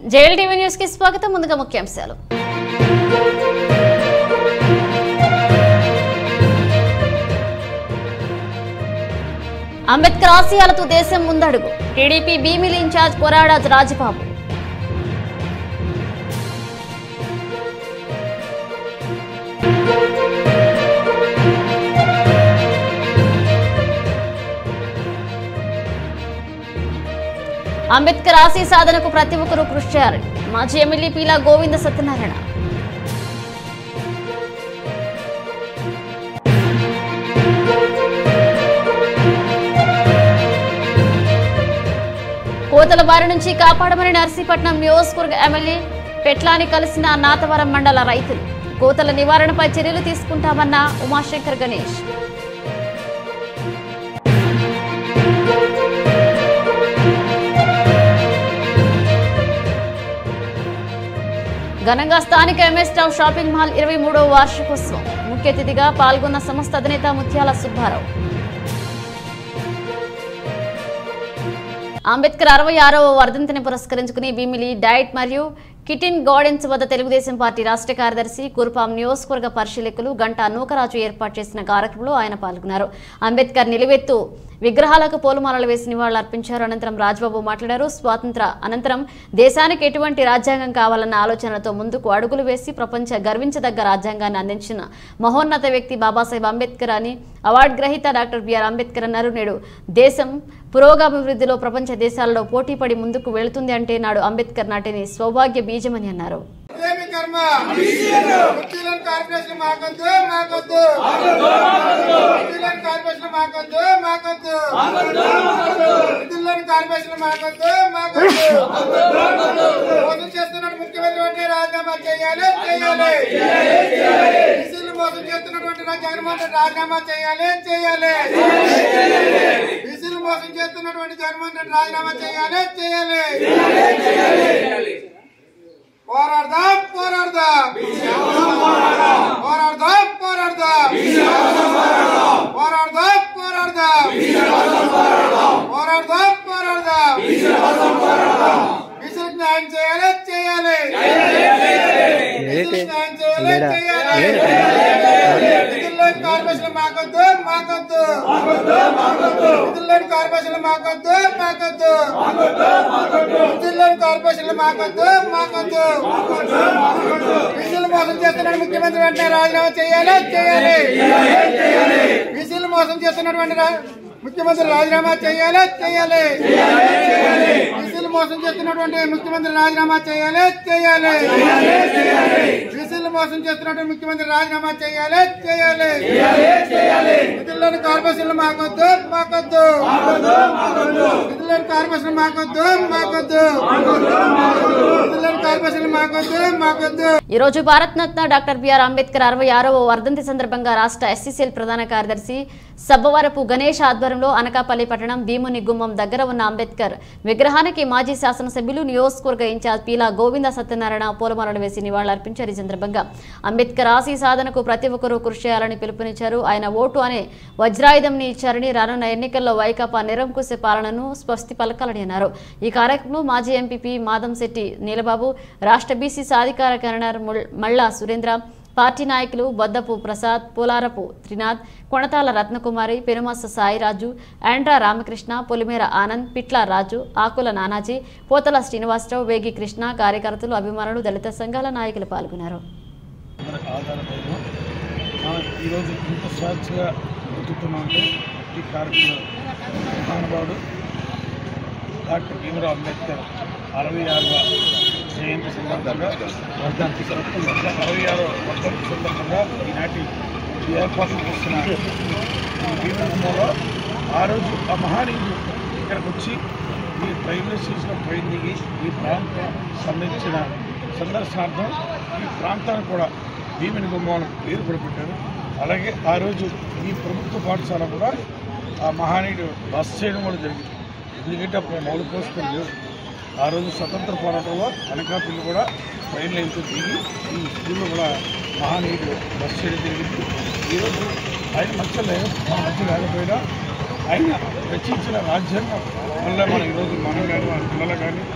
JL TV news కి స్వాగతం ముందుగా ముఖ్యాంశాలు అంబేద్కర్ ఆశయాలతో దేశం ముందడుగు టీడీపీ భీమిలి ఇన్ఛార్జ్ కొరాడ రాజబాబు అంబేద్కర్ ఆశయ సాధనకు ప్రతి ఒక్కరూ కృషి చేయాలని మాజీ ఎమ్మెల్యే పీలా గోవింద సత్యనారాయణ కోతల బారి నుంచి కాపాడమని నర్సీపట్నం నియోజకవర్గ ఎమ్మెల్యే పెట్లాని కలిసిన నాతవరం మండల రైతులు కోతల నివారణపై చర్యలు తీసుకుంటామన్న ఉమాశంకర్ గణేష్ ఘనంగా స్థానిక ఎంఎస్ టౌన్ షాపింగ్ మాల్ ఇరవై మూడవ వార్షికోత్సవం ముఖ్య అతిథిగా పాల్గొన్న సంస్థ అధినేత ముత్యాల సుబ్బారావు అంబేద్కర్ అరవై ఆరవ వర్ధంతిని పురస్కరించుకుని భీమిలి డైట్ మరియు కిటిన్ గార్డెన్స్ వద్ద తెలుగుదేశం పార్టీ రాష్ట్ర కార్యదర్శి కురుపాం నియోజకవర్గ పరిశీలకులు గంటా నూకరాజు ఏర్పాటు చేసిన కార్యక్రమంలో ఆయన పాల్గొన్నారు అంబేద్కర్ నిలువెత్తు విగ్రహాలకు పూలమాలలు వేసి నివాళులర్పించారు అనంతరం రాజ్బాబు మాట్లాడారు స్వాతంత్ర అనంతరం దేశానికి ఎటువంటి రాజ్యాంగం కావాలన్న ఆలోచనలతో ముందుకు అడుగులు వేసి ప్రపంచ గర్వించదగ్గ రాజ్యాంగాన్ని అందించిన మహోన్నత వ్యక్తి బాబాసాహెబ్ అంబేద్కర్ అని అవార్డు గ్రహీత డాక్టర్ బిఆర్ అంబేద్కర్ అన్నారు నేడు దేశం పురోగభివృద్ధిలో ప్రపంచ దేశాలలో పోటీపడి ముందుకు వెళుతుంది అంటే నాడు అంబేద్కర్ నాటిని సౌభాగ్య బీజమని అన్నారు ఏమి కర్మ కుర్చీలను కార్పొరేషన్ మాకొద్దు మాకొద్దు కుర్చీలను కార్పొరేషన్ మాకొద్దు మాకొద్దు నిధులను కార్పొరేషన్ మాకొద్దు మాకొద్దు మోసం చేస్తున్నట్టు ముఖ్యమంత్రి అంటే రాజీనామా చేయాలి చేయాలి బీసీలు మోసం చేస్తున్నటువంటి నా జగన్మోహన్ రెడ్డి రాజీనామా చేయాలి చేయాలి బీసీలు మోసం చేస్తున్నటువంటి జగన్మోహన్ రెడ్డి రాజీనామా చేయాలి చేయాలి పోరాడదాం పోరాడదాం పోరాడదాం పోరాడదాం పోరాడదాం పోరాడదాం పోరాడదాం పోరాడదాం బీసీలకు న్యాయం చేయాలి చేయాలి బీసీలకు న్యాయం చేయాలి చేయాలి నిధుల్లోని కార్పొరేషన్ మాకొద్దు మాకొద్దు నిధుల్లోని కార్పొరేషన్ మాకొద్దు మాకొద్దు నిధుల్లోని కార్పొరేషన్ మాకొద్దు మాకొద్దు బీసీలు మోసం చేస్తున్నాడు ముఖ్యమంత్రి వెంటనే రాజీనామా చేయాలి చేయాలి బీసీలు మోసం చేస్తున్నటువంటి రా- ముఖ్యమంత్రి రాజీనామా చేయాలి చేయాలి బీసీలు మోసం చేస్తున్నటువంటి ముఖ్యమంత్రి రాజీనామా చేయాలి చేయాలి బీసీలు మోసం చేస్తున్నటువంటి ముఖ్యమంత్రి రాజీనామా చేయాలి చేయాలి నిధుల్లోని కార్పొరేషన్లు మాకొద్దు మాకొద్దు నిధుల్లోని కార్పొరేషన్ మాకొద్దు మాకొద్దు నిధుల్లోని కార్పొరేషన్లు మాకొద్దు మాకొద్దు ఈ రోజు భారత్ రత్న డాక్టర్ బిఆర్ అంబేద్కర్ అరవై ఆరవ వర్ధంతి సందర్భంగా రాష్ట్ర ఎస్సీసీఎల్ ప్రధాన కార్యదర్శి సబ్బవరపు గణేష్ ఆధ్వర్యంలో అనకాపల్లి పట్టణం భీముని గుమ్మం దగ్గర ఉన్న అంబేద్కర్ విగ్రహానికి మాజీ శాసనసభ్యులు నియోజకవర్గ ఇన్ఛార్జ్ పీలా గోవింద సత్యనారాయణ పూలమాలలు వేసి నివాళులర్పించారు ఈ సందర్భంగా అంబేద్కర్ ఆశీ సాధనకు ప్రతి ఒక్కరూ కృషి చేయాలని పిలుపునిచ్చారు ఆయన ఓటు అనే వజ్రాయుధంని ఇచ్చారని రానున్న ఎన్నికల్లో వైకాపా నిరంకుశ పాలనను స్వస్తి పలకాలని అన్నారు ఈ కార్యక్రమంలో మాజీ ఎంపీపీ మాదంశెట్టి నీలబాబు రాష్ట్ర బీసీ సాధికార కన్వీనర్ ముల్- మల్లా సురేంద్ర పార్టీ నాయకులు బొద్దపు ప్రసాద్ పోలారపు త్రినాథ్ కొణతాల రత్నకుమారి పెనుమస్స సాయిరాజు ఆండ్రా రామకృష్ణ పొలిమేర ఆనంద్ పిట్ల రాజు ఆకుల నానాజీ పోతల శ్రీనివాసరావు వేగి కృష్ణ కార్యకర్తలు అభిమానులు దళిత సంఘాల నాయకులు పాల్గొన్నారు అందరి ఆధారపడిన మనం ఈరోజు ఇంత స్వేచ్ఛగా బతుకుతున్నామంటే ఈ కార్యక్రమం మహానుభావుడు డాక్టర్ భీమరావు అంబేద్కర్ అరవై ఆరవ జయంతి సందర్భంగా వర్ధంతి అరవై ఆరవ వర్ధంతి సందర్భంగా ఈనాటి ఈ ఏర్పాట్లు చేసిన ఈ భీమరంలో ఆ రోజు ఆ మహానీయుడు ఇక్కడికి వచ్చి ఈ రైల్వే స్టేషన్లో ట్రైన్ దిగి ఈ ప్రాంతం సంబంధించిన సందర్శనార్థం ఈ ప్రాంతాన్ని కూడా భీమిని గుమ్మాలను ఏర్పడి పెట్టారు అలాగే ఆ రోజు ఈ ప్రభుత్వ పాఠశాల కూడా ఆ మహానీయుడు బస్ చేయడం కూడా జరిగింది ఎందుకంటే అప్పుడు మౌలిక పోస్టులు లేవు ఆ రోజు స్వతంత్ర పోరాటంలో అనకాపల్లి కూడా ట్రైన్ లైన్తో దిగి ఈ స్కూల్లో కూడా మహానీయుడు బస్ చేయడం జరిగింది ఈరోజు ఆయన మధ్య లేదు మన మధ్య లేకపోయినా ఆయన రచించిన రాజ్యాంగం వల్ల మనం ఈరోజు మనం కానీ మన పిల్లలు కానీ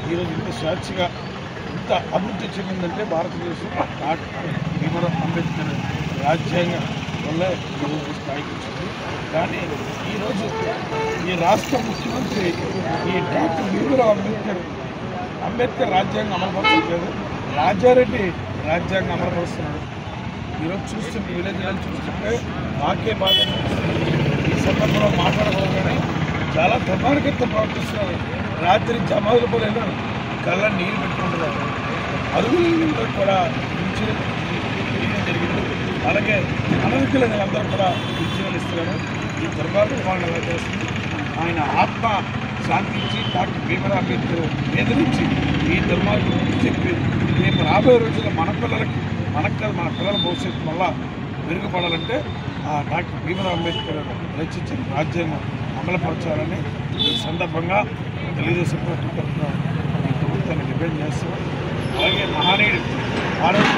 ఈరోజు ఇంత స్వేచ్ఛగా ఇంత అభివృద్ధి చెందిందంటే భారతదేశం డాక్టర్ భీమరావు అంబేద్కర్ రాజ్యాంగం వల్ల ఈరోజు స్థాయికి వచ్చింది కానీ ఈరోజు ఈ రాష్ట్ర ముఖ్యమంత్రి ఈ డాక్టర్ భీమరావు అంబేద్కర్ అంబేద్కర్ రాజ్యాంగం అమలుపరచలేదు రాజారెడ్డి రాజ్యాంగం అమలుపరుస్తున్నాడు ఈరోజు చూస్తుంటే విలేజ్లను చూస్తుంటే మాకే బాధ అనిపిస్తుంది. ఈ సందర్భంలో మాట్లాడకూడదని చాలా దుర్మార్గంతో ప్రవర్తిస్తున్నారు రాత్రి జమాదుల పోలేదు కళ్ళ నీళ్ళు పెట్టుకుంటున్నారు అరుగులలో కూడా పింఛను ఇవ్వడం జరిగింది అలాగే అనర్హులైన అందరూ కూడా పింఛను ఇస్తున్నారు ఈ దుర్మార్గం వాళ్ళని ఎలా చేస్తుంది ఆయన ఆత్మ శాంతించి డాక్టర్ భీమరావు అంబేద్కర్ ఎదిరించి ఈ దుర్మార్గం చెప్పి రేపు రాబోయే రోజుల్లో మన పిల్లలకి మనకు కాదు మన పిల్లల భవిష్యత్తు మళ్ళా మెరుగుపడాలంటే ఆ డాక్టర్ భీమరావు అంబేద్కర్ రచించిన రాజ్యాంగం అమలుపరచాలని ఈ సందర్భంగా తెలుగుదేశం పార్టీ తరఫున ఈ ప్రభుత్వాన్ని డిపెండ్ చేస్తున్నాం అలాగే మహనీయుడు ఆరోగ్య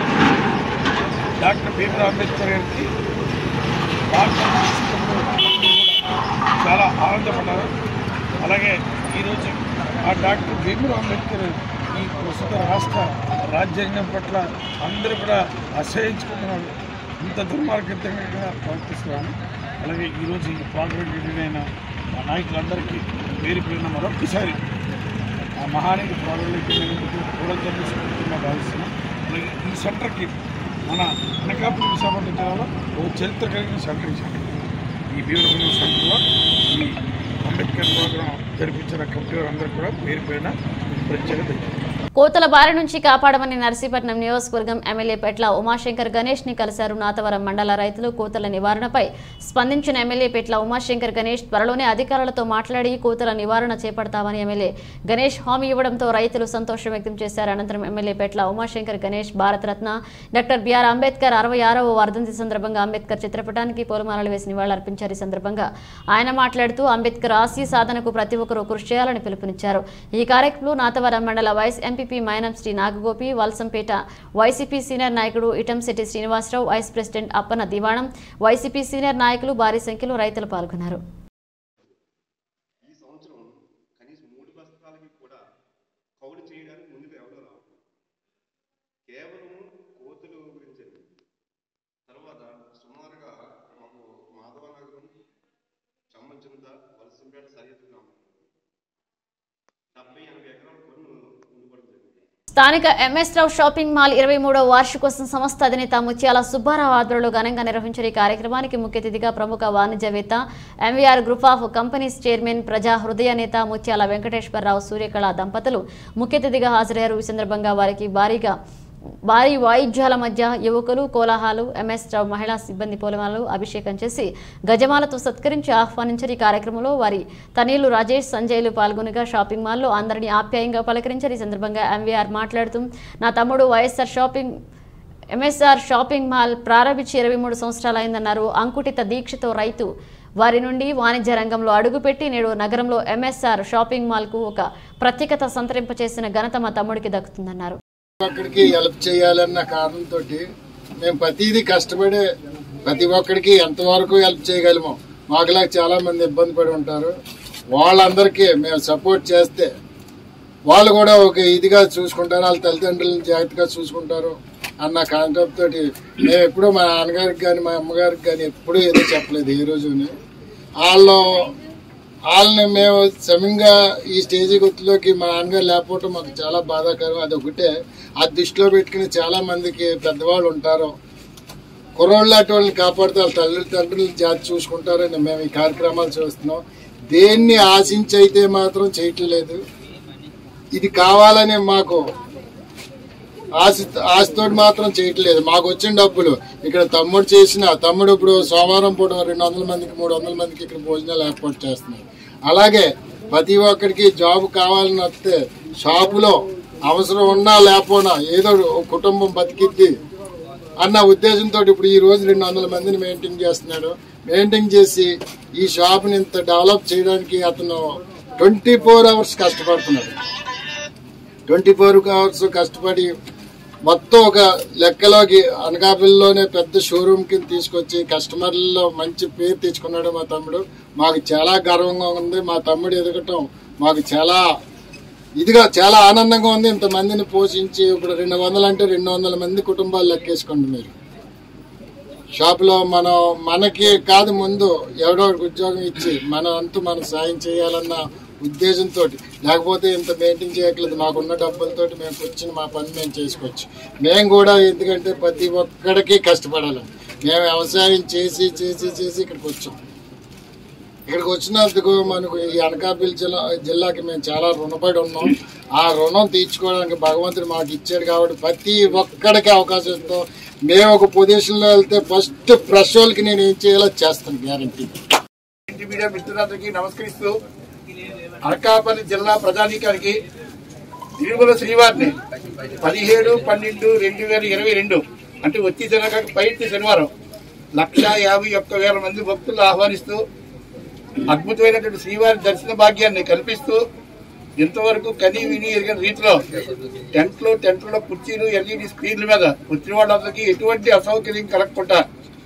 డాక్టర్ భీమరావు అంబేద్కర్ గారికి భారత సంస్కృతిలో అందరూ కూడా చాలా ఆనందపడ్డారు అలాగే ఈరోజు ఆ డాక్టర్ భీమరావు అంబేద్కర్ ఈ ప్రస్తుత రాష్ట్ర రాజ్యాంగం పట్ల అందరూ కూడా అసహించుకుంటున్నారు ఇంత దుర్మార్గంగా ప్రవర్తిస్తున్నాను అలాగే ఈరోజు ఈ ప్రోగ్రెస్ అయిన మా నాయకులందరికీ పేరు పేరున మరొకసారి ఆ మహానీయుడు ప్రోగ్రెస్ కూడా జన్మిస్తుందిగా భావిస్తున్నాం అలాగే ఈ సెంటర్కి మన అనకాపల్లి విశాఖపట్నం జిల్లాలో ఓ చరిత్ర కలిగిన సెంటర్ ఈ సెంటర్ ఈ భీమవరం సెంటర్లో ఈ అంబేద్కర్ ప్రోగ్రాం జరిపించిన కమిటీ వారందరూ కూడా పేరు పేరున ప్రత్యేక ధన్యవాదాలు కోతల బారి నుంచి కాపాడమని నర్సీపట్నం నియోజకవర్గం ఎమ్మెల్యే పెట్ల ఉమాశంకర్ గణేష్ ని కలిశారు నాతవరం మండల రైతులు కోతల నివారణపై స్పందించిన ఎమ్మెల్యే పెట్ల ఉమాశంకర్ గణేష్ త్వరలోనే అధికారులతో మాట్లాడి కోతల నివారణ చేపడతామని ఎమ్మెల్యే గణేష్ హామీ ఇవ్వడంతో రైతులు సంతోషం వ్యక్తం చేశారు అనంతరం MLA Petla Umashankar Ganesh Bharat Ratna doctor B R Ambedkar అరవై ఆరవ వర్ధంతి సందర్భంగా అంబేద్కర్ చిత్రపటానికి పూలమాలలు వేసి నివాళులర్పించారు ఈ సందర్భంగా ఆయన మాట్లాడుతూ అంబేద్కర్ ఆశీ సాధనకు ప్రతి ఒక్కరూ కృషి చేయాలని పిలుపునిచ్చారు ఈ కార్యక్రమంలో నాతవరం మండల vice MPP Mainam Sri Nagagopi Valasampeta YCP senior నాయకుడు Itamsetti Srinivasarao vice president Appana Diwanam YCP senior నాయకులు భారీ సంఖ్యలో రైతులు పాల్గొన్నారు ఈ సంవత్సరం కనీసం మూడు బస్తాలకి కూడా కౌలు చేయడానికి ముందుకు ఎవరు రావట్లేదు కేవలం కోతులు గురించి తర్వాత సుమారుగా మాకు మాధవనగరం చమ్మచింత వలసంపేట సరిహద్దు గ్రామం డెబ్బై ఎనభై ఎకరాల కొన్ను ఉండిపడడం జరిగింది స్థానిక ఎంఎస్ రావు షాపింగ్ మాల్ ఇరవై మూడవ వార్షికోత్సవం సంస్థ అధినేత ముత్యాల సుబ్బారావు ఆధ్వర్యంలో ఘనంగా నిర్వహించిన ఈ కార్యక్రమానికి ముఖ్య అతిథిగా ప్రముఖ వాణిజ్యవేత్త MVR group of companies chairman ప్రజా హృదయ నేత ముత్యాల వెంకటేశ్వరరావు సూర్యకళ దంపతులు ముఖ్య అతిథిగా హాజరయ్యారు ఈ సందర్భంగా వారికి భారీగా భారీ వాయిద్యాల మధ్య యువకులు కోలాహాలు ఎంఎస్ రావు మహిళా సిబ్బంది పూలమాలలు అభిషేకం చేసి గజమాలతో సత్కరించి ఆహ్వానించారు ఈ కార్యక్రమంలో వారి తనీళ్లు రాజేష్ సంజయ్లు పాల్గొనగా షాపింగ్ మాల్లో అందరినీ ఆప్యాయంగా పలకరించారు ఈ సందర్భంగా ఎంవీఆర్ మాట్లాడుతూ నా తమ్ముడు YSR shopping MSR shopping mall ప్రారంభించి ఇరవై మూడు సంవత్సరాలైందన్నారు అంకుటిత దీక్షతో రైతు వారి నుండి వాణిజ్య రంగంలో అడుగుపెట్టి నేడు నగరంలో ఎంఎస్ఆర్ షాపింగ్ మాల్కు ఒక ప్రత్యేకత సంతరింపచేసిన ఘనత మా తమ్ముడికి దక్కుతుందన్నారు ఒక్కడికి హెల్ప్ చేయాలన్న కారణంతో మేము ప్రతిదీ కష్టపడే ప్రతి ఒక్కడికి ఎంతవరకు హెల్ప్ చేయగలమో మాకులా చాలా మంది ఇబ్బంది పడి ఉంటారు వాళ్ళందరికీ మేము సపోర్ట్ చేస్తే వాళ్ళు కూడా ఒక ఇదిగా చూసుకుంటారు వాళ్ళ తల్లిదండ్రులను జాగ్రత్తగా చూసుకుంటారు అన్న కాన్సెప్ట్ తోటి మేము ఎప్పుడూ మా నాన్నగారికి కానీ మా అమ్మగారికి కానీ ఎప్పుడూ ఏదో చెప్పలేదు ఈ రోజుని వాళ్ళు వాళ్ళని మేము సమయంగా ఈ స్టేజ్ గుర్తులోకి మా నాన్నగారు లేకపోవటం మాకు చాలా బాధాకరం అది ఒకటే ఆ దృష్టిలో పెట్టుకుని చాలా మందికి పెద్దవాళ్ళు ఉంటారు కుర్రోళ్ళు లాంటి వాళ్ళని కాపాడుతూ వాళ్ళ తల్లిదండ్రులు జాతి చూసుకుంటారని మేము ఈ కార్యక్రమాలు చేస్తున్నాం దేన్ని ఆశించి అయితే మాత్రం చేయట్లేదు ఇది కావాలని మాకు ఆశ ఆశతో మాత్రం చేయట్లేదు మాకు వచ్చిన డబ్బులు ఇక్కడ తమ్ముడు చేసిన తమ్ముడు ఇప్పుడు సోమవారం పూట రెండు వందల మందికి మూడు వందల మందికి ఇక్కడ భోజనాలు ఏర్పాటు చేస్తున్నారు అలాగే ప్రతి ఒక్కరికి జాబ్ కావాలని వస్తే షాపులో అవసరం ఉన్నా లేకపోయినా ఏదో ఒక కుటుంబం బతికిద్ది అన్న ఉద్దేశంతో ఇప్పుడు ఈ రోజు రెండు వందల మందిని మెయింటైన్ చేస్తున్నాడు మెయింటైన్ చేసి ఈ షాప్ని ఇంత డెవలప్ చేయడానికి అతను ట్వంటీ ఫోర్ అవర్స్ కష్టపడుతున్నాడు ట్వంటీ ఫోర్ అవర్స్ కష్టపడి మొత్తం ఒక లెక్కలోకి అనకాపల్లిలోనే పెద్ద షోరూమ్ కింద తీసుకొచ్చి కస్టమర్లలో మంచి పేరు తెచ్చుకున్నాడు మా తమ్ముడు మాకు చాలా గర్వంగా ఉంది మా తమ్ముడు ఎదగటం మాకు చాలా ఇదిగా చాలా ఆనందంగా ఉంది ఇంతమందిని పోషించి ఇప్పుడు రెండు వందలు అంటే రెండు వందల మంది కుటుంబాలు లెక్కేసుకోండి మీరు షాపులో మనం మనకి కాదు ముందు ఎవడో ఒకడికి ఉద్యోగం ఇచ్చి మన అంతు మనం సాయం చేయాలన్న ఉద్దేశంతో లేకపోతే ఇంత మెయింటైన్ చేయట్లేదు మాకున్న డబ్బులతోటి మేము కూర్చుని మా పని మేము చేసుకోవచ్చు మేము కూడా ఎందుకంటే ప్రతి ఒక్కడికి కష్టపడాలి మేము వ్యవసాయం చేసి చేసి చేసి ఇక్కడికి వచ్చాం ఇక్కడికి వచ్చినందుకు మనకు ఈ అనకాపల్లి జిల్లా జిల్లాకి మేము చాలా రుణపడి ఉన్నాం ఆ రుణం తీర్చుకోవడానికి భగవంతుడు మాకు ఇచ్చాడు కాబట్టి ప్రతి ఒక్కడికి అవకాశం ఇస్తాం మేము ఒక పొజిషన్లో వెళ్తే ఫస్ట్ ఫ్రెష్ వాళ్ళకి నేను ఏం చేయాలో చేస్తాను గ్యారంటీ ఇంటి మీడియా మిత్రులందరికీ నమస్కరిస్తూ అనకాపల్లి జిల్లా ప్రజానీకానికి తిరుమల శ్రీవారిని పదిహేడు పన్నెండు రెండు వేల ఇరవై రెండు అంటే వచ్చి శనగ పైటి శనివారం లక్ష యాభై ఒక్క వేల మంది భక్తులు ఆహ్వానిస్తూ అద్భుతమైనటువంటి శ్రీవారి దర్శన భాగ్యాన్ని కల్పిస్తూ ఇంతవరకు కని విని ఎరిగిన రీతిలో టెంట్లు టెంట్లో కుర్చీలు ఎల్ఈడి స్క్రీన్ల మీద వచ్చిన వాళ్ళందరికీ ఎటువంటి అసౌకర్యం కలగకుండా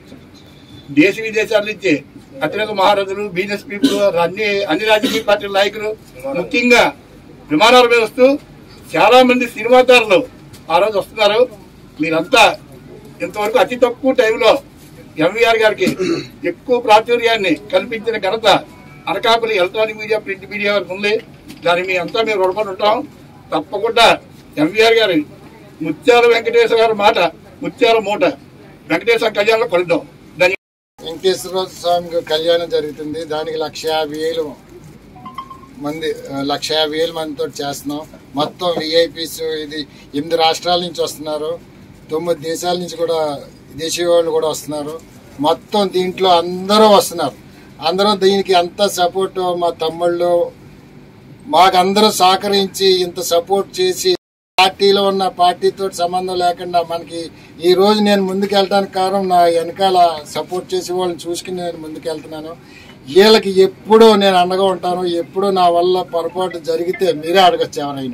దేశ విదేశాల నుంచి అత్యంత మహారథులు బిజినెస్ పీపుల్ అన్ని అన్ని రాజకీయ పార్టీల నాయకులు ముఖ్యంగా విమానాల మీద వస్తూ చాలా మంది సినిమాదారులు ఆ రోజు వస్తున్నారు మీరంతా ఇంతవరకు అతి తక్కువ టైంలో ఎంవీఆర్ గారికి ఎక్కువ ప్రాచుర్యాన్ని కల్పించిన ఘనత Anakapalli electronic media print media వరకు ఉంది దాన్ని మీ అంతా మేము రుణపడి ఉంటాం తప్పకుండా ఎంవీఆర్ గారి ముత్యాల వెంకటేశ్వర గారి మాట ముత్యాల మూట వెంకటేశ్వర కళ్యాణంలో కలుద్దాం ధన్యవాదాలు వెంకటేశ్వర స్వామి కళ్యాణం జరుగుతుంది దానికి లక్ష యాభై వేలు మంది ఆ, లక్ష యాభై వేల మందితో చేస్తున్నాం మొత్తం విఐపీస్ ఇది ఎనిమిది రాష్ట్రాల నుంచి వస్తున్నారు తొమ్మిది దేశాల నుంచి కూడా దేశీయ వాళ్ళు కూడా వస్తున్నారు మొత్తం దీంట్లో అందరూ వస్తున్నారు అందరూ దీనికి ఎంత సపోర్ట్ మా తమ్ముళ్ళు మాకందరూ సహకరించి ఇంత సపోర్ట్ చేసి పార్టీలో ఉన్న పార్టీతో సంబంధం లేకుండా మనకి ఈ రోజు నేను ముందుకు వెళ్ళడానికి కారణం నా వెనకాల సపోర్ట్ చేసే వాళ్ళని చూసుకుని నేను ముందుకు వెళ్తున్నాను వీళ్ళకి ఎప్పుడూ నేను అండగా ఉంటాను ఎప్పుడూ నా వల్ల పొరపాటు జరిగితే మీరే అడగచ్చు ఎవరైనా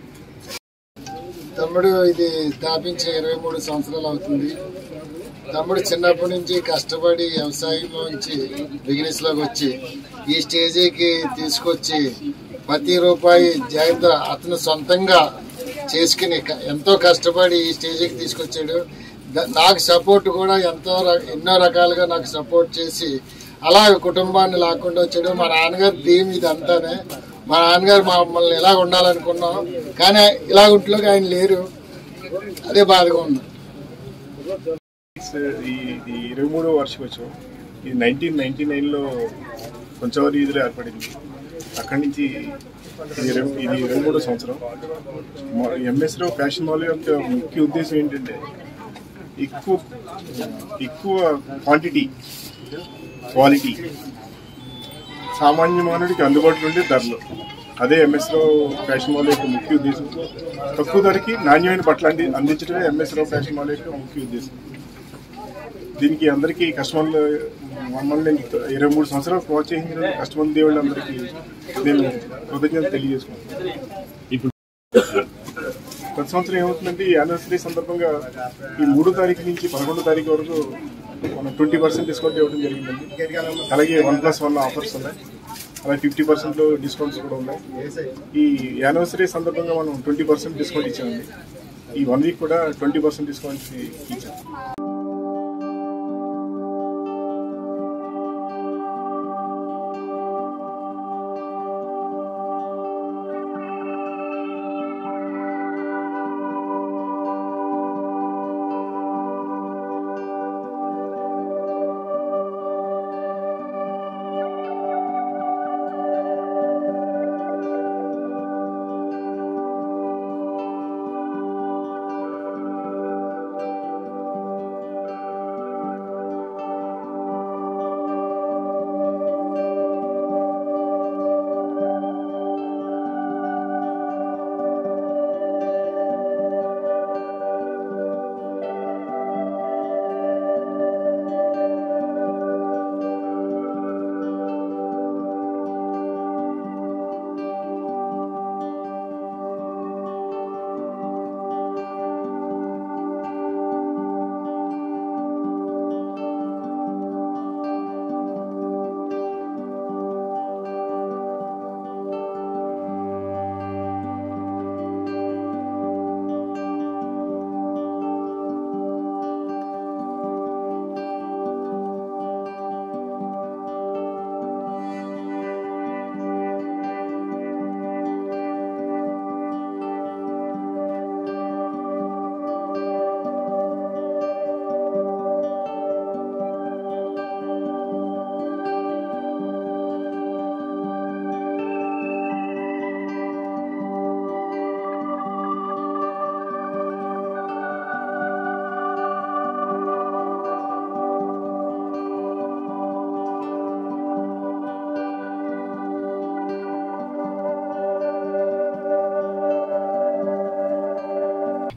తమ్ముడు ఇది స్థాపించి ఇరవై మూడు సంవత్సరాలు అవుతుంది తమ్ముడు చిన్నప్పటి నుంచి కష్టపడి వ్యవసాయంలోంచి బిజినెస్ లోకి వచ్చి ఈ స్టేజీకి తీసుకొచ్చి ప్రతి రూపాయి జాగ్రత్త అతను సొంతంగా చేసుకుని క- ఎంతో కష్టపడి ఈ స్టేజీకి తీసుకొచ్చాడు ద- నాకు సపోర్ట్ కూడా ఎంతో ర- ఎన్నో రకాలుగా నాకు సపోర్ట్ చేసి అలా కుటుంబాన్ని లాక్కుండా వచ్చాడు మా నాన్నగారు డ్రీమ్ ఇదంతానే మా నాన్నగారు మమ్మల్ని ఎలా ఉండాలనుకున్నాం కానీ ఇలా ఇంట్లోకి ఆయన లేరు అదే బాధగా ఉంది ఈ ఇది ఇరవై మూడో వార్షికోత్సవం ఇది నైన్టీన్ నైన్టీ నైన్లో కొంచెం వీధిలో ఏర్పడింది అక్కడి నుంచి ఇది ఇరవై ఇది ఇరవై మూడో సంవత్సరం ఎంఎస్లో ఫ్యాషన్ మాల్ యొక్క ముఖ్య ఉద్దేశం ఏంటంటే ఎక్కువ ఎక్కువ క్వాంటిటీ క్వాలిటీ సామాన్య మానవుడికి అందుబాటులో ఉండే ధరలు అదే ఎంఎస్లో ఫ్యాషన్ మాల్ యొక్క ముఖ్య ఉద్దేశం తక్కువ ధరకి నాణ్యమైన బట్టలు అంది అందించడమే ఎంఎస్లో ఫ్యాషన్ మాల్ యొక్క ముఖ్య ఉద్దేశం దీనికి అందరికీ కస్టమర్లు మమ్మల్ని ఇరవై మూడు సంవత్సరాలు ప్రోత్సహించిన కస్టమర్ దేవుళ్ళందరికీ నేను కృతజ్ఞత తెలియజేసుకుంటున్నాను ఇప్పుడు ప్రతి సంవత్సరం ఏమవుతుందంటే ఈ యానివర్సరీ సందర్భంగా ఈ మూడో తారీఖు నుంచి పదకొండో తారీఖు వరకు మనం ట్వంటీ పర్సెంట్ డిస్కౌంట్ ఇవ్వడం జరిగిందండి అలాగే వన్ ప్లస్ వన్ ఆఫర్స్ ఉన్నాయి అలాగే ఫిఫ్టీ పర్సెంట్ డిస్కౌంట్స్ కూడా ఉన్నాయి ఈ యానివర్సరీ సందర్భంగా మనం ట్వంటీ పర్సెంట్ డిస్కౌంట్ ఇచ్చామండి ఈ వన్ వీక్ కూడా ట్వంటీ పర్సెంట్ డిస్కౌంట్ ఇచ్చాం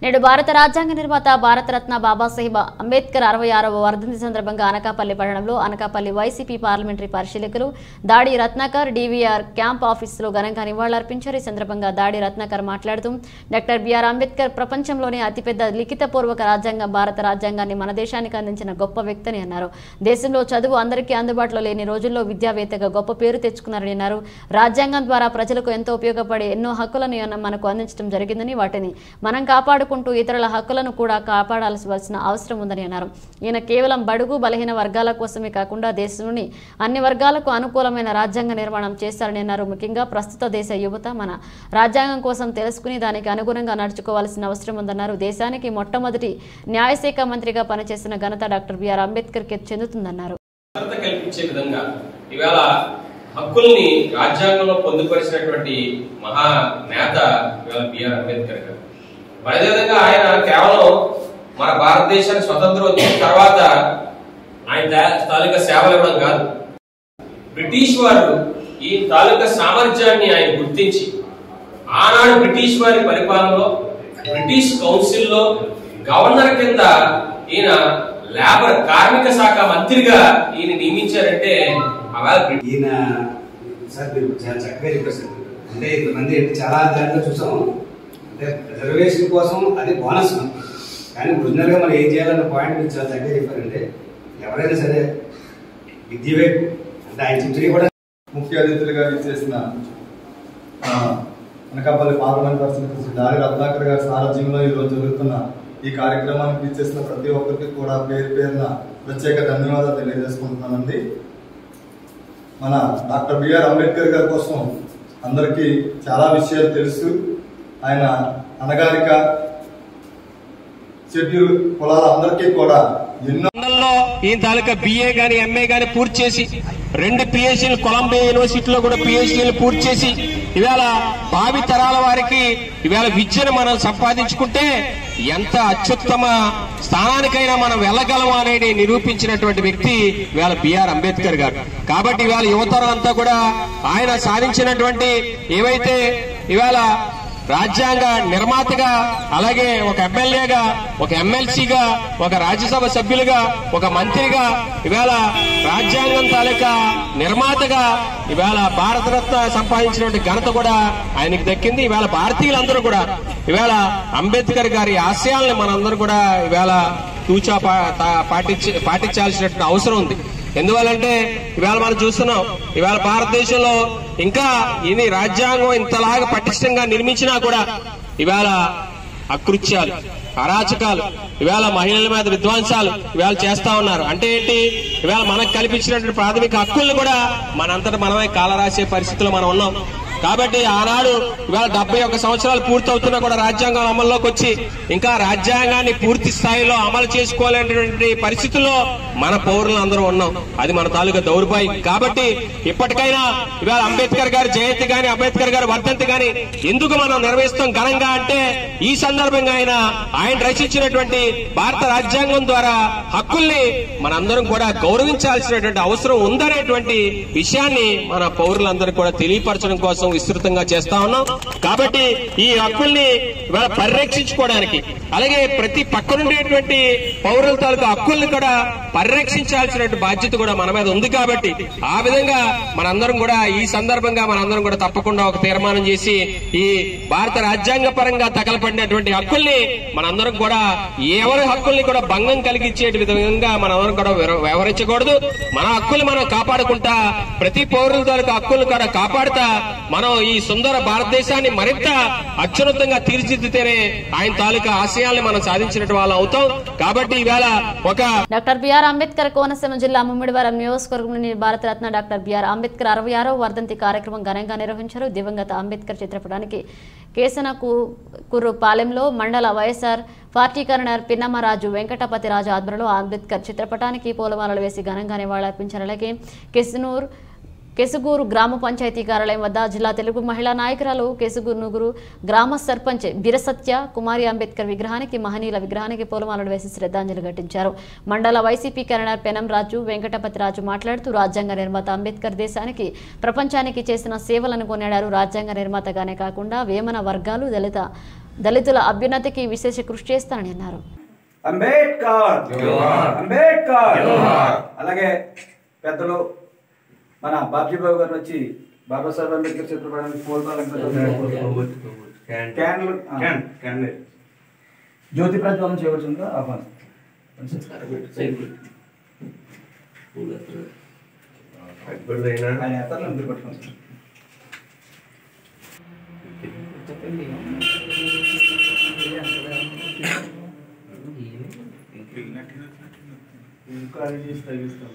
నేడు భారత రాజ్యాంగ నిర్మాత భారతరత్న బాబాసాహెబ్ అంబేద్కర్ అరవై ఆరవ వర్ధంతి సందర్భంగా అనకాపల్లి పట్టణంలో అనకాపల్లి వైసీపీ పార్లమెంటరీ పరిశీలకులు దాడి రత్నాకర్ డీవీఆర్ క్యాంప్ ఆఫీసులో ఘనంగా నివాళులర్పించారు ఈ సందర్భంగా దాడి రత్నాకర్ మాట్లాడుతూ డాక్టర్ బిఆర్ అంబేద్కర్ ప్రపంచంలోనే అతిపెద్ద లిఖితపూర్వక రాజ్యాంగం భారత రాజ్యాంగాన్ని మన దేశానికి అందించిన గొప్ప వ్యక్తిని అన్నారు దేశంలో చదువు అందరికీ అందుబాటులో లేని రోజుల్లో విద్యావేత్తగా గొప్ప పేరు తెచ్చుకున్నారని అన్నారు రాజ్యాంగం ద్వారా ప్రజలకు ఎంతో ఉపయోగపడే ఎన్నో హక్కులను ఈయన మనకు అందించడం జరిగిందని వాటిని మనం కాపాడుకుంటూ ఇతరుల హక్కులను కూడా కాపాడాల్సిన అవసరం ఉందని అన్నారు ఈయన కేవలం బడుగు బలహీన వర్గాల కోసమే కాకుండా దేశంలోని అన్ని వర్గాలకు అనుకూలమైన రాజ్యాంగ నిర్మాణం చేశారని అన్నారు ముఖ్యంగా ప్రస్తుత దేశ యువత మన రాజ్యాంగం కోసం తెలుసుకుని దానికి అనుగుణంగా నడుచుకోవాల్సిన అవసరం ఉందన్నారు దేశానికి మొట్టమొదటి న్యాయశాఖ మంత్రిగా పనిచేసిన ఘనత డాక్టర్ బిఆర్ అంబేద్కర్కి చెందుతుందన్నారు భద్రత కల్పించే విధంగా ఇవాళ హక్కుల్ని రాజ్యాంగంలో పొందుపరిచినటువంటి మహా నేత ఇవాళ బిఆర్ అంబేద్కర్ గారు మరి అదేవిధంగా ఆయన కేవలం మన భారతదేశానికి స్వతంత్రం వచ్చిన తర్వాత ఆయన తా- తాలూకా సేవలు ఇవ్వడం కాదు బ్రిటిష్ వారు ఈ తాలూకా సామర్థ్యాన్ని ఆయన గుర్తించి ఆనాడు బ్రిటిష్ వారి పరిపాలనలో బ్రిటిష్ కౌన్సిల్లో గవర్నర్ కింద ఈయన లేబర్ కార్మిక శాఖ మంత్రిగా ఈయన నియమించారంటే అవాళ బ్రిటిష్ ఈయన సార్ మీరు చాలా చక్కగా చెప్పారు సార్ అంటే ఇంతమంది చాలా దాంట్లో చూసాం అంటే రిజర్వేషన్ కోసం అది బోనస్ మనకి కానీ ఒరిజినల్ గా మనం ఏం చేయాలన్న పాయింట్ మీరు చాలా చక్కగా చెప్పారంటే ఎవరైనా సరే విద్య వైపు అంటే ఆయన చెప్పినవి కూడా ముఖ్య అతిథులుగా చేసిన అనకాపల్లి పార్లమెంట్ పర్సన్ శ్రీ దారి రత్నాకర్ గారి సారథ్యంలో ఈరోజు జరుగుతున్న ఈ కార్యక్రమానికి ఇచ్చేసిన ప్రతి ఒక్కరికి కూడా పేరు పేరున ప్రత్యేక ధన్యవాదాలు తెలియజేసుకుంటున్నానండి మన డాక్టర్ బిఆర్ అంబేద్కర్ గారి కోసం అందరికీ చాలా విషయాలు తెలుసు ఆయన అనగారిక షెడ్యూల్ కులాల అందరికీ కూడా ఎన్నో వందల్లో ఈయన తాలూకా బిఏ గాని ఎంఏ గాని పూర్తి చేసి రెండు పిహెచ్డీలు కొలంబియా యూనివర్సిటీలో కూడా పిహెచ్డీలు పూర్తి చేసి ఇవాళ భావి తరాల వారికి ఇవాళ విద్యను మనం సంపాదించుకుంటే ఎంత అత్యుత్తమ స్థానానికైనా మనం వెళ్ళగలము అనేది నిరూపించినటువంటి వ్యక్తి ఇవాళ బిఆర్ అంబేద్కర్ గారు కాబట్టి ఇవాళ యువతరం అంతా కూడా ఆయన సాధించినటువంటి ఏవైతే ఇవాళ రాజ్యాంగ నిర్మాతగా అలాగే ఒక ఎమ్మెల్యేగా ఒక ఎమ్మెల్సీగా ఒక రాజ్యసభ సభ్యులుగా ఒక మంత్రిగా ఇవాళ రాజ్యాంగం తాలూకా నిర్మాతగా ఇవాళ భారతరత్న సంపాదించినటువంటి ఘనత కూడా ఆయనకి దక్కింది ఇవాళ భారతీయులందరూ కూడా ఇవాళ అంబేద్కర్ గారి ఆశయాలను మనందరూ కూడా ఇవాళ తూచా పా- తా- పాటించి పాటించాల్సినటువంటి అవసరం ఉంది ఎందువల్లంటే ఇవాళ మనం చూస్తున్నాం ఇవాళ భారతదేశంలో ఇంకా ఇది రాజ్యాంగం ఇంతలాగా పటిష్టంగా నిర్మించినా కూడా ఇవాళ అకృత్యాలు అరాచకాలు ఇవాళ మహిళల మీద విధ్వంసాలు ఇవాళ చేస్తా ఉన్నారు అంటే ఏంటి ఇవాళ మనకు కల్పించినటువంటి ప్రాథమిక హక్కులను కూడా మనంతట మనమే కాలరాసే పరిస్థితిలో మనం ఉన్నాం కాబట్టి ఆనాడు ఇవాళ డెబ్బై ఒక్క సంవత్సరాలు పూర్తవుతున్నా కూడా రాజ్యాంగం అమల్లోకి వచ్చి ఇంకా రాజ్యాంగాన్ని పూర్తి స్థాయిలో అమలు చేసుకోలేనటువంటి పరిస్థితుల్లో మన పౌరులు అందరూ ఉన్నాం అది మన తాలూకా దౌర్భాగ్యం కాబట్టి ఇప్పటికైనా ఇవాళ అంబేద్కర్ గారి జయంతి గాని అంబేద్కర్ గారి వర్ధంతి గాని ఎందుకు మనం నిర్వహిస్తాం ఘనంగా అంటే ఈ సందర్భంగా ఆయన ఆయన రచించినటువంటి భారత రాజ్యాంగం ద్వారా హక్కుల్ని మనందరం కూడా గౌరవించాల్సినటువంటి అవసరం ఉందనేటువంటి విషయాన్ని మన పౌరులందరూ కూడా తెలియపరచడం కోసం విస్తృతంగా చేస్తా ఉన్నాం కాబట్టి ఈ హక్కుల్ని ఇవాళ పరిరక్షించుకోవడానికి అలాగే ప్రతి పక్కనుండేటువంటి పౌరుల తాలూకా హక్కుల్ని కూడా పరిరక్షించాల్సినటువంటి బాధ్యత కూడా మన మీద ఉంది కాబట్టి ఆ విధంగా మనందరం కూడా ఈ సందర్భంగా మనందరం కూడా తప్పకుండా ఒక తీర్మానం చేసి ఈ భారత రాజ్యాంగ పరంగా తగలపడినటువంటి హక్కుల్ని మనందరం కూడా ఎవరి హక్కుల్ని కూడా భంగం కలిగించే విధంగా మనందరం కూడా వ్యవ- వ్యవహరించకూడదు మన హక్కులు మనం కాపాడుకుంటా ప్రతి పౌరుల తాలూకా హక్కులను కూడా కాపాడుతా మనం ఈ సుందర భారతదేశాన్ని మరింత అత్యున్నతంగా తీర్చిదిద్దితేనే ఆయన తాలూకా ఆశయాల్ని మనం సాధించినట్టు వాళ్ళు అవుతాం కాబట్టి ఈవేళ ఒక డాక్టర్ బిఆర్ అంబేద్కర్ కోనసీమ జిల్లా ముమ్మిడివరం నియోజకవర్గంలోని భారతరత్న డాక్టర్ బిఆర్ అంబేద్కర్ అరవై ఆరో వర్ధంతి కార్యక్రమం ఘనంగా నిర్వహించారు దివంగత అంబేద్కర్ చిత్రపటానికి కేసనకు కుర్రుపాలెంలో మండల YSR party convener Pinnamaraju Venkatapathiraju ఆధ్వర్యంలో అంబేద్కర్ చిత్రపటానికి పూలమాలలు వేసి ఘనంగా నివాళులర్పించారు అలాగే కెసినూర్ కెసుగూరు గ్రామ పంచాయతీ కార్యాలయం వద్ద జిల్లా తెలుగు మహిళా నాయకురాలు కెసుగునుగురు గ్రామ సర్పంచ్ బిరసత్య కుమారి అంబేద్కర్ విగ్రహానికి మహనీయుల విగ్రహానికి పూలమాలలు వేసి శ్రద్ధాంజలి ఘటించారు మండల వైసీపీ కన్వీనర్ పెనం రాజు వెంకటపతి రాజు మాట్లాడుతూ రాజ్యాంగ నిర్మాత అంబేద్కర్ దేశానికి ప్రపంచానికి చేసిన సేవలను కొనియాడారు రాజ్యాంగ నిర్మాతగానే కాకుండా వేమన వర్గాలు దళిత దళితుల అభ్యున్నతికి విశేష కృషి చేస్తానని అన్నారు అంబేద్కర్ అంబేద్కర్ అలాగే పెద్దలు మన బాబ్జీబాబు గారు వచ్చి బాబాసాహెబ్ అంబేద్కర్ చిత్రపటానికి పూలతో క్యాన్లు క్యాన్లు జ్యోతి ప్రజ్వలన చేయవలసిందిగా ఆహ్వానం ఆయన ఎత్తాలని మీరు పట్టుకోండి సార్. ఇంకా అది చేసి తగ్గిస్తాం.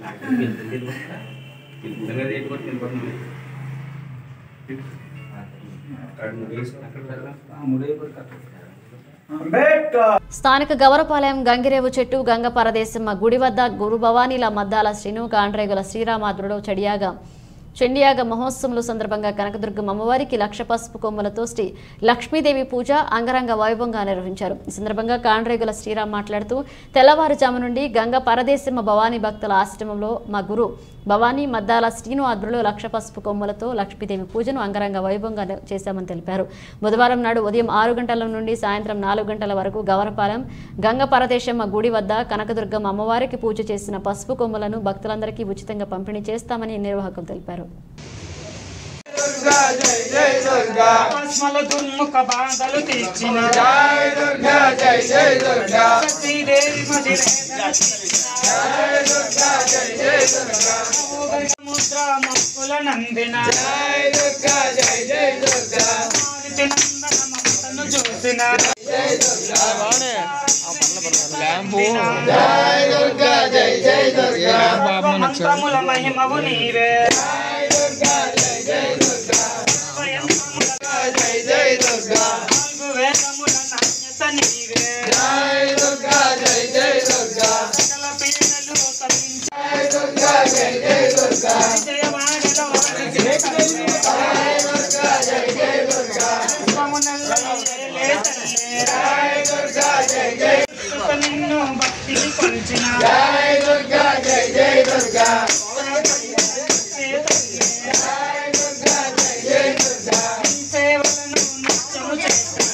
ఆ, ముడేయబడి కట్టాలి. అంబేద్కర్ స్థానిక గవరపాలెం గంగిరేవు చెట్టు గంగ పరదేశమ్మ గుడి వద్ద గురు భవానీల మద్దాల శ్రీను కాండ్రేగుల శ్రీరామాద్రుడు చెడియాగా చెండియాగ మహోత్సవంలో సందర్భంగా కనకదుర్గం అమ్మవారికి లక్ష పసుపు కొమ్మలతో శ్రీ లక్ష్మీదేవి పూజ అంగరంగ వైభవంగా నిర్వహించారు ఈ సందర్భంగా కాండ్రేగుల శ్రీరామ్ మాట్లాడుతూ తెల్లవారుజాము నుండి గంగ పరదేశమ్మ భవానీ భక్తుల ఆశ్రమంలో మా గురు భవానీ మద్దాల శ్రీను ఆధ్వర్యంలో లక్ష పసుపు కొమ్మలతో లక్ష్మీదేవి పూజను అంగరంగ వైభవంగా ని- చేశామని తెలిపారు బుధవారం నాడు ఉదయం ఆరు గంటల నుండి సాయంత్రం నాలుగు గంటల వరకు గవరపాలెం గంగ పరదేశమ్మ గుడి వద్ద కనకదుర్గం అమ్మవారికి పూజ చేసిన పసుపు కొమ్మలను భక్తులందరికీ ఉచితంగా పంపిణీ చేస్తామని నిర్వాహకులు తెలిపారు ఆత్మల దుర్ముఖ బాధలు తెచ్చిన జై దుర్గా జై జై దుర్గా సతీదేవి మదిరే జై దుర్గా జై జై దుర్గా సముద్ర మొక్కుల నందిన జై దుర్గా జై జై దుర్గా మారుతి నందన మమతను చూసిన జై దుర్గా జై దుర్గా జై జై దుర్గా మంత్రముల మహిమవు నీవే జై దుర్గా జై జై దుర్గా జై జై దుర్గా నాలుగు వేదముల నాణ్యత నీవే జై దుర్గా జై జై దుర్గా సకల పీడలు కవించ జై దుర్గా జై జై దుర్గా విజయవాడలో జై దుర్గా జై జై దుర్గా జై దుర్గా జై జై నిన్ను భక్తిని కొలిచిన జై దుర్గా జై జై దుర్గా సేవలను నిత్యము చేస్తాను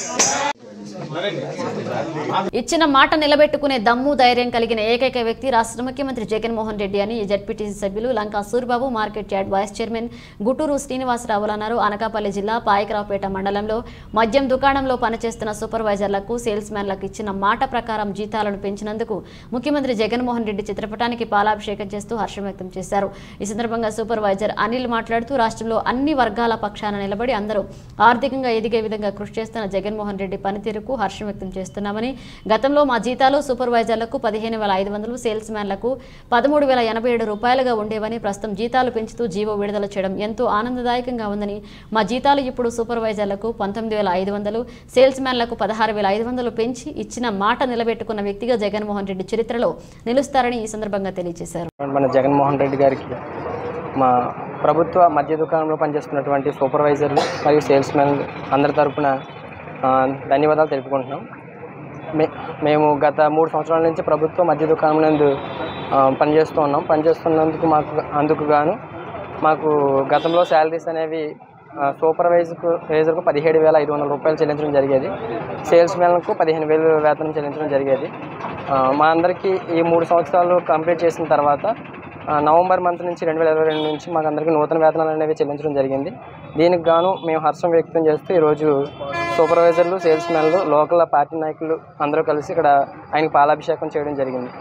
ఇచ్చిన మాట నిలబెట్టుకునే దమ్ము ధైర్యం కలిగిన ఏకైక వ్యక్తి రాష్ట్ర ముఖ్యమంత్రి జగన్మోహన్ రెడ్డి అని జడ్పీటీసీ సభ్యులు Lanka Surbabu market yard vice chairman Guturu శ్రీనివాసరావులు అన్నారు అనకాపల్లి జిల్లా పాయకరావుపేట మండలంలో మద్యం దుకాణంలో పనిచేస్తున్న సూపర్వైజర్లకు సేల్స్ మ్యాన్లకు ఇచ్చిన మాట ప్రకారం జీతాలను పెంచినందుకు ముఖ్యమంత్రి జగన్మోహన్ రెడ్డి చిత్రపటానికి పాలాభిషేకం చేస్తూ హర్షం వ్యక్తం చేశారు ఈ సందర్భంగా సూపర్వైజర్ అనిల్ మాట్లాడుతూ రాష్ట్రంలో అన్ని వర్గాల పక్షాన నిలబడి అందరూ ఆర్థికంగా ఎదిగే విధంగా కృషి చేస్తున్న జగన్మోహన్ రెడ్డి పనితీరుకు హర్షం వ్యక్తం చేస్తున్నామని గతంలో మా జీతాలు సూపర్వైజర్లకు పదిహేను వేల ఐదు వందలు సేల్స్ మ్యాన్లకు పదమూడు వేల ఎనభై ఏడు రూపాయలుగా ఉండేవని ప్రస్తుతం జీతాలు పెంచుతూ జీవో విడుదల చేయడం ఎంతో ఆనందదాయకంగా ఉందని మా జీతాలు ఇప్పుడు సూపర్వైజర్లకు పంతొమ్మిది వేల ఐదు వందలు సేల్స్ మ్యాన్లకు పదహారు వేల ఐదు వందలు పెంచి ఇచ్చిన మాట నిలబెట్టుకున్న వ్యక్తిగా జగన్మోహన్ రెడ్డి చరిత్రలో నిలుస్తారని ఈ సందర్భంగా తెలియజేశారు మన జగన్మోహన్ రెడ్డి గారికి మా ప్రభుత్వ మద్య దుకాణంలో పనిచేస్తున్నటువంటి సూపర్వైజర్లు మరియు సేల్స్ మెన్ అందరి తరపున ఆ, ధన్యవాదాలు తెలుపుకుంటున్నాం మే మేము గత మూడు సంవత్సరాల నుంచి ప్రభుత్వ మద్య దుకాణం నందు ఆ, పనిచేస్తూ ఉన్నాం పనిచేస్తున్నందుకు మాకు అందుకు గాను మాకు గతంలో శాలరీస్ అనేవి ఆ, సూపర్వైజర్కు వైజర్కు పదిహేడు వేల ఐదు వందల రూపాయలు చెల్లించడం జరిగేది సేల్స్ మ్యాన్కు పదిహేను వేలు వేతనం చెల్లించడం జరిగేది ఆ, మా అందరికీ ఈ మూడు సంవత్సరాలు కంప్లీట్ చేసిన తర్వాత ఆ, నవంబర్ మంత్ నుంచి రెండు వేల ఇరవై రెండు నుంచి మాకు అందరికీ నూతన వేతనాలు అనేవి చెల్లించడం జరిగింది దీనికి గాను మేము హర్షం వ్యక్తం చేస్తూ ఈరోజు సూపర్వైజర్లు సేల్స్ మ్యాన్లు లోకల్ పార్టీ నాయకులు అందరూ కలిసి ఇక్కడ ఆయనకి పాలాభిషేకం చేయడం జరిగింది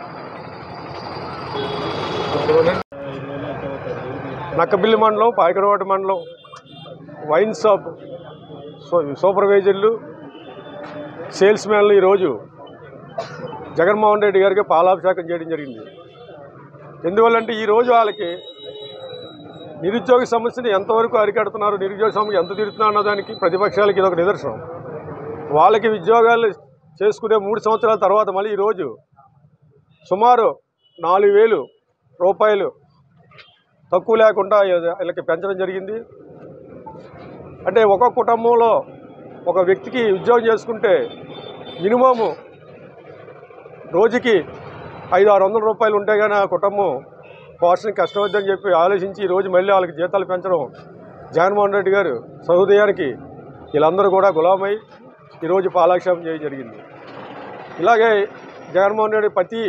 నక్కబిల్లి మండలం పాయకరవాటి మండలం వైన్ షాప్ సో- సూపర్వైజర్లు సేల్స్ మ్యాన్లు ఈరోజు జగన్మోహన్ రెడ్డి గారికి పాలాభిషేకం చేయడం జరిగింది ఎందువల్లంటే ఈరోజు వాళ్ళకి నిరుద్యోగ సమస్యని ఎంతవరకు అరికడుతున్నారు నిరుద్యోగ సమస్య ఎంత తీరుతున్నారు అన్నదానికి ప్రతిపక్షాలకి ఇదొక నిదర్శనం వాళ్ళకి ఉద్యోగాలు చేసుకునే మూడు సంవత్సరాల తర్వాత మళ్ళీ ఈరోజు సుమారు నాలుగు వేలు రూపాయలు తక్కువ లేకుండా వీళ్ళకి పెంచడం జరిగింది అంటే ఒక కుటుంబంలో ఒక వ్యక్తికి ఉద్యోగం చేసుకుంటే మినిమము రోజుకి ఐదు ఆరు వందల రూపాయలు ఉంటే కానీ ఆ కుటుంబం పోషణ కష్టమవుతుందని చెప్పి ఆలోచించి ఈరోజు మళ్ళీ వాళ్ళకి జీతాలు పెంచడం జగన్మోహన్ రెడ్డి గారు సహృదయానికి వీళ్ళందరూ కూడా గులామై ఈరోజు పాలాక్షేపం చేయడం జరిగింది ఇలాగే జగన్మోహన్ రెడ్డి ప్రతి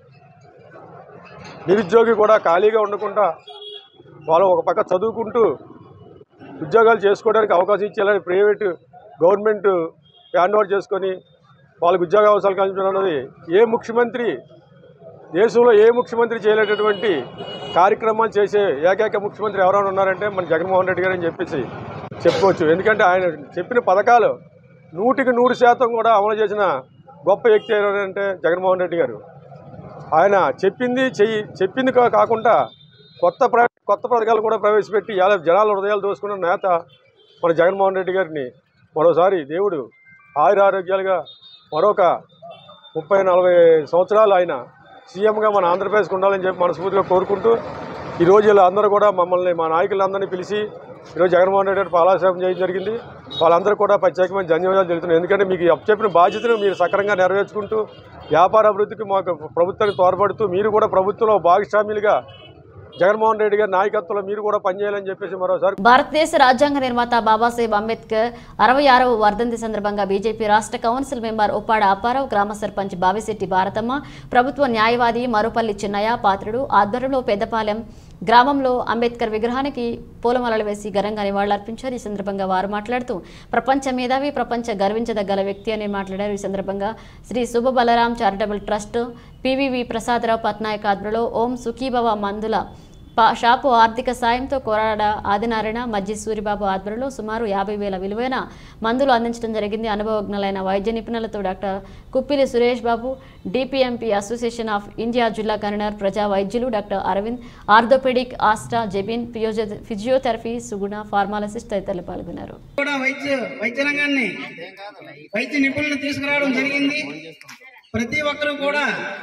నిరుద్యోగి కూడా ఖాళీగా ఉండకుండా వాళ్ళు ఒక పక్క చదువుకుంటూ ఉద్యోగాలు చేసుకోవడానికి అవకాశం ఇచ్చేయాలని ప్రైవేటు గవర్నమెంట్ హ్యాండ్ ఓవర్ చేసుకొని వాళ్ళకి ఉద్యోగ అవకాశాలు కల్పించడం అన్నది ఏ ముఖ్యమంత్రి దేశంలో ఏ ముఖ్యమంత్రి చేయలేటటువంటి కార్యక్రమాలు చేసే ఏకైక ముఖ్యమంత్రి ఎవరైనా ఉన్నారంటే మన జగన్మోహన్ రెడ్డి గారు అని చెప్పేసి చెప్పుకోవచ్చు ఎందుకంటే ఆయన చెప్పిన పథకాలు నూటికి నూరు శాతం కూడా అమలు చేసిన గొప్ప వ్యక్తి ఎవరంటే జగన్మోహన్ రెడ్డి గారు ఆయన చెప్పింది చెయ్యి చెప్పింది కా- కాకుండా కొత్త ప్ర కొత్త పథకాలు కూడా ప్రవేశపెట్టి ఇలా జనాల హృదయాలు దోసుకున్న నేత మన జగన్మోహన్ రెడ్డి గారిని మరోసారి దేవుడు ఆయుర ఆరోగ్యాలుగా మరొక ముప్పై నలభై సంవత్సరాలు ఆయన సీఎంగా మన ఆంధ్రప్రదేశ్కి ఉండాలని చెప్పి మనస్ఫూర్తిగా కోరుకుంటూ ఈరోజు ఇలా అందరూ కూడా మమ్మల్ని మా నాయకులందరినీ పిలిచి ఈరోజు జగన్మోహన్ రెడ్డి గారు పాలాభిషేకం చేయడం జరిగింది వాళ్ళందరూ కూడా ప్రత్యేకమైన ధన్యవాదాలు తెలుస్తున్నాయి ఎందుకంటే మీకు ఈ చెప్పిన బాధ్యతను మీరు సక్రమంగా నెరవేర్చుకుంటూ వ్యాపార అభివృద్ధికి మాకు ప్రభుత్వానికి తోడ్పడుతూ మీరు కూడా ప్రభుత్వంలో భాగస్వామ్యులుగా జగన్మోహన్ రెడ్డి గారి నాయకత్వంలో మీరు కూడా పనిచేయాలని చెప్పేసి మరోసారి భారతదేశ రాజ్యాంగ నిర్మాత బాబాసాహెబ్ అంబేద్కర్ అరవై ఆరవ వర్ధంతి సందర్భంగా బీజేపీ రాష్ట్ర కౌన్సిల్ మెంబర్ ఉప్పాడ అప్పారావు గ్రామ సర్పంచ్ బావిశెట్టి భారతమ్మ ప్రభుత్వ న్యాయవాది మరుపల్లి చిన్నయ్య పాత్రుడు ఆధ్వర్యంలో పెద్దపాలెం గ్రామంలో అంబేద్కర్ విగ్రహానికి పూలమాలలు వేసి ఘనంగా నివాళులర్పించారు ఈ సందర్భంగా వారు మాట్లాడుతూ ప్రపంచ మేధావి ప్రపంచ గర్వించదగ్గల వ్యక్తి అని మాట్లాడారు ఈ సందర్భంగా Sri Subha Balaram charitable trust PVV Prasadarao Patnaik ఆధ్వర్యంలో ఓం సుఖీభవ మందుల పా- షాపు ఆర్థిక సాయంతో కోరాడ ఆదినారాయణ మజ్జి సూరిబాబు ఆధ్వర్యంలో సుమారు యాభై వేల విలువైన మందులు అందించడం జరిగింది అనుభవజ్ఞులైన వైద్య నిపుణులతో doctor Kuppili Suresh Babu DPMP association of India జిల్లా కన్వీనర్ ప్రజా వైద్యులు డాక్టర్ అరవింద్ ఆర్థోపెడిక్ ఆస్టా జెబిన్ ఫిజియో- ఫిజియోథెరపీ సుగుణ ఫార్మాలసిస్ట్ తదితరులు పాల్గొన్నారు కూడా వైద్య వైద్య రంగాన్ని వైద్య నిపుణులను తీసుకురావడం జరిగింది ప్రతి ఒక్కరూ కూడా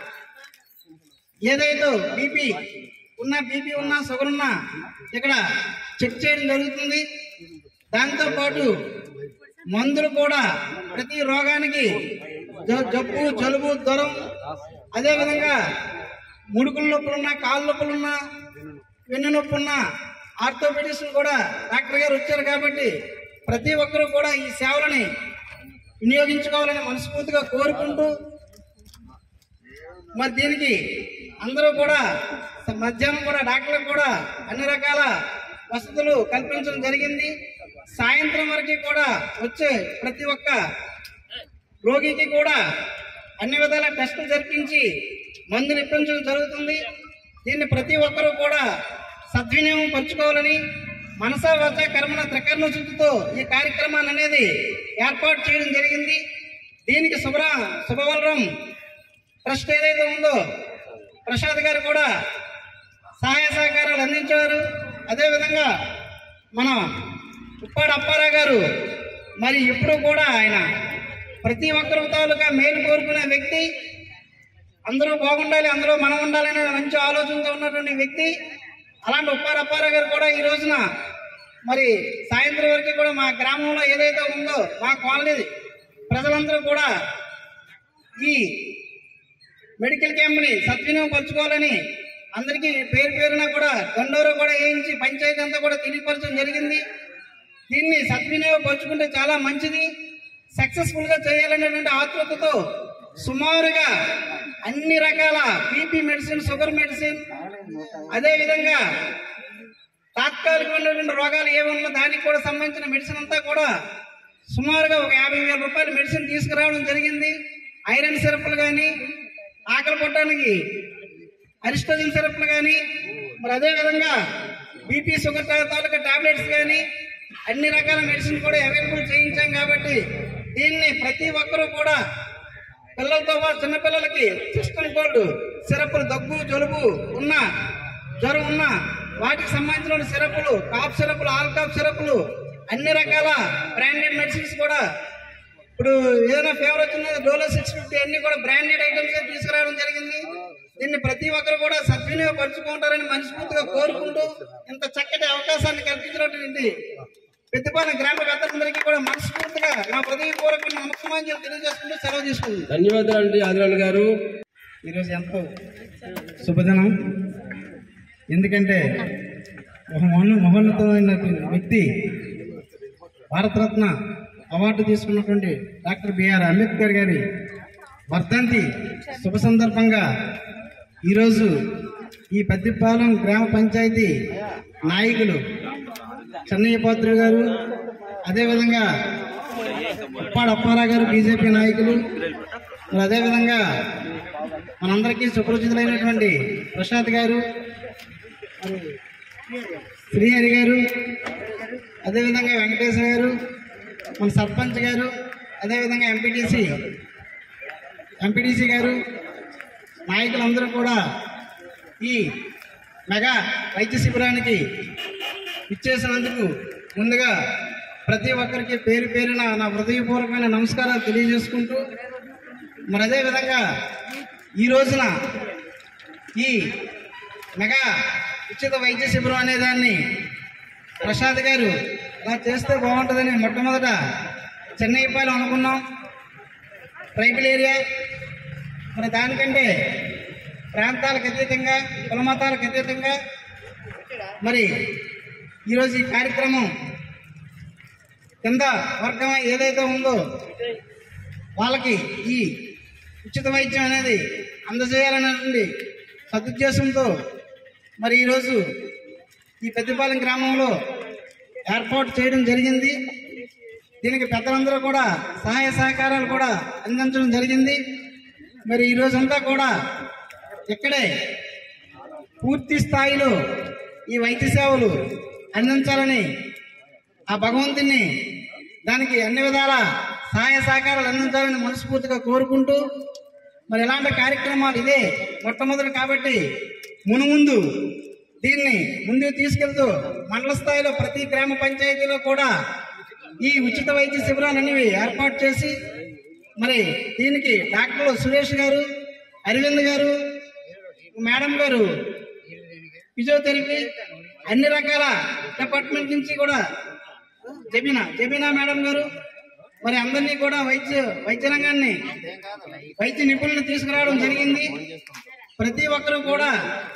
ఏదైతే బీపీ ఉన్న బీపీ ఉన్నా షుగర్ ఉన్నా ఇక్కడ చెక్ చేయడం జరుగుతుంది దాంతో పాటు మందులు కూడా ప్రతి రోగానికి జ- జబ్బు జలుబు జ్వరం అదేవిధంగా ముడుకుల నొప్పులున్నా కాళ్ళ నొప్పులున్నా వెన్ను నొప్పున్నా ఆర్థోపెడిక్స్ కూడా డాక్టర్ గారు వచ్చారు కాబట్టి ప్రతి ఒక్కరూ కూడా ఈ సేవలని వినియోగించుకోవాలని మనస్ఫూర్తిగా కోరుకుంటూ మరి దీనికి అందరూ కూడా మధ్యాహ్నం కూడా డాక్టర్లకు కూడా అన్ని రకాల వసతులు కల్పించడం జరిగింది సాయంత్రం వరకు కూడా వచ్చే ప్రతి ఒక్క రోగికి కూడా అన్ని విధాల టెస్టులు జరిపించి మందులు ఇప్పించడం జరుగుతుంది దీన్ని ప్రతి ఒక్కరూ కూడా సద్వినియోగం పంచుకోవాలని మనసా వచ కర్మణ త్రికరణ శుద్ధితో ఈ కార్యక్రమాన్ని అనేది ఏర్పాటు చేయడం జరిగింది దీనికి శుభ్ర శుభవరం ట్రస్ట్ ఏదైతే ఉందో ప్రసాద్ గారు కూడా సహాయ సహకారాలు అందించారు అదేవిధంగా మన ఉప్పాడు అప్పారావు గారు మరి ఎప్పుడు కూడా ఆయన ప్రతి ఒక్కరు తాలూకా మేలు కోరుకునే వ్యక్తి అందరూ బాగుండాలి అందరూ మనం ఉండాలనే మంచి ఆలోచనతో ఉన్నటువంటి వ్యక్తి అలాంటి ఉప్పారు అప్పారావు గారు కూడా ఈ రోజున మరి సాయంత్రం వరకు కూడా మా గ్రామంలో ఏదైతే ఉందో మా కాలనీ ప్రజలందరూ కూడా ఈ మెడికల్ క్యాంప్ని సద్వినియోగం పరచుకోవాలని అందరికీ పేరు పేరున కూడా దండోరా కూడా వేయించి పంచాయతీ అంతా కూడా తెలియపరచడం జరిగింది దీన్ని సద్వినియోగపరుచుకుంటే చాలా మంచిది సక్సెస్ఫుల్ గా చేయాలనేటువంటి ఆతృతతో సుమారుగా అన్ని రకాల బీపీ మెడిసిన్ షుగర్ మెడిసిన్ అదే విధంగా తాత్కాలికమైనటువంటి రోగాలు ఏమన్నా దానికి కూడా సంబంధించిన మెడిసిన్ అంతా కూడా సుమారుగా ఒక యాభై వేల రూపాయల మెడిసిన్ తీసుకురావడం జరిగింది ఐరన్ సిరప్లు కానీ ఆకలి కొట్టడానికి అరిస్టోజిన్ సిరప్లు కానీ మరి అదే విధంగా బీపీ షుగర్ తా- తాలూకా టాబ్లెట్స్ కానీ అన్ని రకాల మెడిసిన్ కూడా అవైలబుల్ చేయించాం కాబట్టి దీన్ని ప్రతి ఒక్కరూ కూడా పిల్లలతో పాటు చిన్నపిల్లలకి సిస్టమ్ కోల్డ్ సిరప్లు దగ్గు జలుబు ఉన్న జ్వరం ఉన్న వాటికి సంబంధించిన సిరప్లు కాఫ్ సిరప్లు ఆల్ కాఫ్ సిరప్లు అన్ని రకాల బ్రాండెడ్ మెడిసిన్స్ కూడా ఇప్పుడు ఏదైనా ఫేవర్ వచ్చిన డోలో సిక్స్ ఫిఫ్టీ అన్ని కూడా బ్రాండెడ్ ఐటమ్స్ తీసుకురావడం జరిగింది దీన్ని ప్రతి ఒక్కరు కూడా సద్వినియోగపరుచుకుంటారని మనస్ఫూర్తిగా కోరుకుంటూ ఇంత చక్కటి అవకాశాన్ని కల్పించినటువంటి పెద్దపాలెం గ్రామ పెద్దలందరికీ కూడా మనస్ఫూర్తిగా నా హృదయపూర్వక నమస్కారం తెలియజేసుకుంటూ సెలవు తీసుకుంది ధన్యవాదాలు అండి ఆదిరాణి గారు ఈరోజు ఎంతో శుభదినం ఎందుకంటే ఒక మహోన్న మహోన్నతమైన వ్యక్తి భారతరత్న అవార్డు తీసుకున్నటువంటి డాక్టర్ బిఆర్ అంబేద్కర్ గారి వర్ధంతి శుభ సందర్భంగా ఈరోజు ఈ పెద్దపాలెం గ్రామ పంచాయతీ నాయకులు చెన్నయ్య పాత్ర గారు అదేవిధంగా ఉప్పాడ అప్పారావు గారు బీజేపీ నాయకులు మరి అదేవిధంగా మనందరికీ సుపరిచితులైనటువంటి ప్రసాద్ గారు మరి శ్రీహరి గారు అదేవిధంగా వెంకటేశ్వర గారు మన సర్పంచ్ గారు అదేవిధంగా ఎంపీటీసీ ఎంపీటీసీ గారు నాయకులందరూ కూడా ఈ మెగా వైద్య శిబిరానికి ఇచ్చేసినందుకు ముందుగా ప్రతి ఒక్కరికి పేరు పేరున నా హృదయపూర్వకమైన నమస్కారాలు తెలియజేసుకుంటూ మరి అదేవిధంగా ఈ రోజున ఈ మెగా ఉచిత వైద్య శిబిరం అనే దాన్ని ప్రసాద్ గారు ఇలా చేస్తే బాగుంటుందని మొట్టమొదట చెన్నైపాలెం అనుకున్నాం ట్రైబల్ ఏరియా మరి దానికంటే ప్రాంతాలకు అతీతంగా కులమతాలకు అతీతంగా మరి ఈరోజు ఈ కార్యక్రమం కింద వర్గం ఏదైతే ఉందో వాళ్ళకి ఈ ఉచిత వైద్యం అనేది అందజేయాలనేటువంటి సదుద్దేశంతో మరి ఈరోజు ఈ పెద్దపాలెం గ్రామంలో ఏర్పాటు చేయడం జరిగింది దీనికి పెద్దలందరూ కూడా సహాయ సహకారాలు కూడా అందించడం జరిగింది మరి ఈ రోజంతా కూడా ఇక్కడే పూర్తి స్థాయిలో ఈ వైద్య సేవలు అందించాలని ఆ భగవంతుని దానికి అన్ని విధాల సహాయ సహకారాలు అందించాలని మనస్ఫూర్తిగా కోరుకుంటూ మరి ఇలాంటి కార్యక్రమాలు ఇదే మొట్టమొదటి కాబట్టి మునుముందు దీన్ని ముందుకు తీసుకెళ్తూ మండల స్థాయిలో ప్రతి గ్రామ పంచాయతీలో కూడా ఈ ఉచిత వైద్య శిబిరాలు అనేవి ఏర్పాటు చేసి మరి దీనికి డాక్టర్ సురేష్ గారు అరవింద్ గారు మేడం గారు ఫిజియోథెరపీ అన్ని రకాల డిపార్ట్మెంట్ నుంచి కూడా జబీనా జబీనా మేడం గారు మరి అందరినీ కూడా వైద్య వైద్య రంగాన్ని వైద్య నిపుణులను తీసుకురావడం జరిగింది ప్రతి ఒక్కరూ కూడా